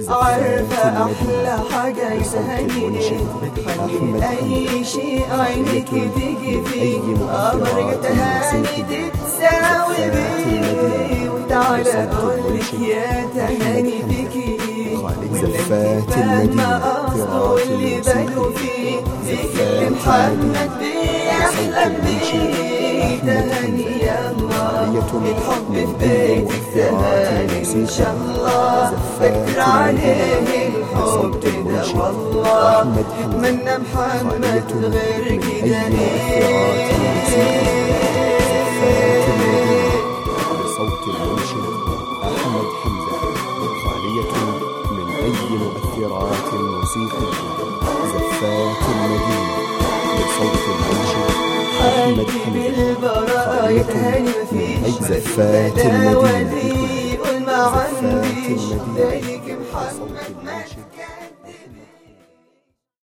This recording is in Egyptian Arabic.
عارفة أحلى حاجة يسهلني بتخلي أي شيء عينك تيجي فيه قمر تهاني تتساوي بيه وتعالى أقولك يا تهاني فيكي زفات المدينة قصده اللي بالو فيه ذكر محمد بيحلم بيه تهاني يا الله الحب في بيت الزمان إن شاء الله فكر عليه الحب كده والله أتمنى محمد غير كده بصوت المنشد أحمد حمزة خالية من أي مؤثرات موسيقية زفات المدينة بصوت المنشد أحمد حبيبي حمزة البراء يتهاني مفيش زفات المدينة قول ما زفات عنديش المدينة ذلك محمد بصوت ما المنشد تكلم